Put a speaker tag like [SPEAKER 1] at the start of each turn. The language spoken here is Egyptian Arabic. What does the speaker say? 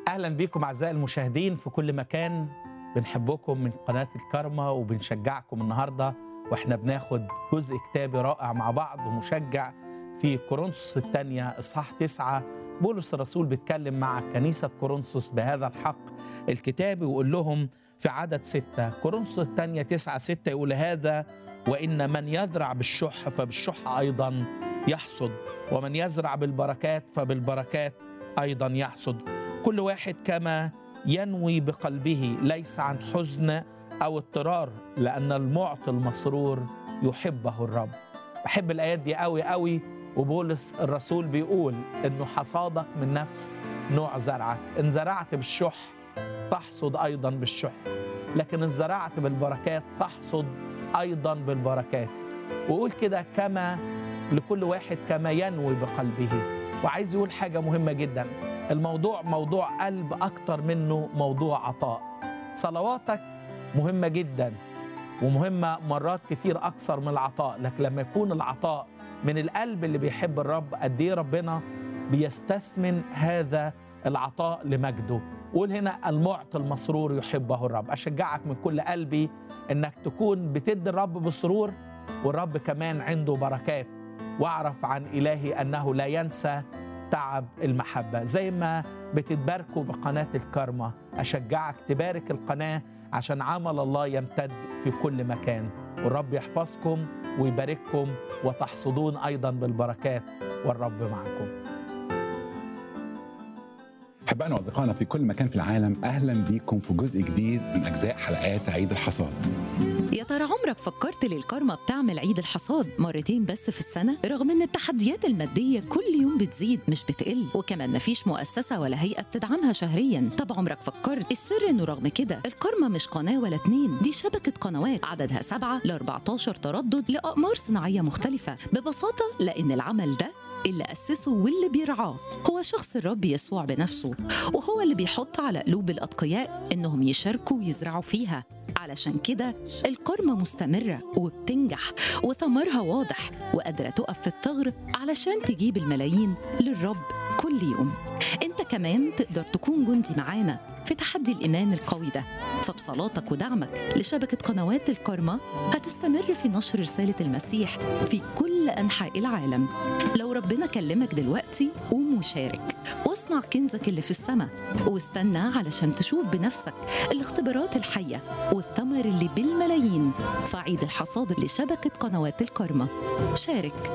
[SPEAKER 1] اهلا بيكم اعزائي المشاهدين في كل مكان بنحبكم من قناه الكرمة وبنشجعكم النهارده واحنا بناخد جزء كتابي رائع مع بعض ومشجع في كورنثوس الثانيه اصحاح تسعة بولس الرسول بيتكلم مع كنيسه كورنثوس بهذا الحق الكتابي ويقول لهم في عدد ستة كورنثوس الثانيه تسعة ستة يقول هذا وان من يزرع بالشح فبالشح ايضا يحصد ومن يزرع بالبركات فبالبركات ايضا يحصد كل واحد كما ينوي بقلبه ليس عن حزن او اضطرار لان المعطي المسرور يحبه الرب بحب الايات دي قوي قوي وبولس الرسول بيقول انه حصادك من نفس نوع زرعه ان زرعت بالشح تحصد ايضا بالشح لكن ان زرعت بالبركات تحصد ايضا بالبركات ويقول كده كما لكل واحد كما ينوي بقلبه وعايز يقول حاجه مهمه جدا الموضوع موضوع قلب اكتر منه موضوع عطاء صلواتك مهمه جدا ومهمه مرات كتير اكثر من العطاء لكن لما يكون العطاء من القلب اللي بيحب الرب قد ايه ربنا بيستثمن هذا العطاء لمجده قول هنا المعطي المسرور يحبه الرب اشجعك من كل قلبي انك تكون بتدي الرب بسرور والرب كمان عنده بركات واعرف عن الهي انه لا ينسى تعب المحبه زي ما بتتباركوا بقناه الكرمه اشجعك تبارك القناه عشان عمل الله يمتد في كل مكان والرب يحفظكم ويبارككم وتحصدون ايضا بالبركات والرب معكم
[SPEAKER 2] أحبائنا وأصدقائنا في كل مكان في العالم أهلا بيكم في جزء جديد من أجزاء حلقات عيد الحصاد
[SPEAKER 3] يا ترى عمرك فكرت ليه الكارما بتعمل عيد الحصاد مرتين بس في السنة؟ رغم إن التحديات المادية كل يوم بتزيد مش بتقل وكمان مفيش مؤسسة ولا هيئة بتدعمها شهريا طب عمرك فكرت السر إنه رغم كده الكارما مش قناة ولا اتنين دي شبكة قنوات عددها سبعة ل 14 تردد لأقمار صناعية مختلفة ببساطة لأن العمل ده اللي أسسه واللي بيرعاه هو شخص الرب يسوع بنفسه وهو اللي بيحط على قلوب الأتقياء إنهم يشاركوا ويزرعوا فيها علشان كده الكرمة مستمرة وبتنجح وثمرها واضح وقادرة تقف في الثغر علشان تجيب الملايين للرب كل يوم انت كمان تقدر تكون جندي معانا في تحدي الإيمان القوي ده فبصلاتك ودعمك لشبكة قنوات الكرمة هتستمر في نشر رسالة المسيح في كل أنحاء العالم لو ربنا كلمك دلوقتي قوم وشارك واصنع كنزك اللي في السماء واستنى علشان تشوف بنفسك الاختبارات الحية والثمر اللي بالملايين في عيد الحصاد لشبكة قنوات الكرمة شارك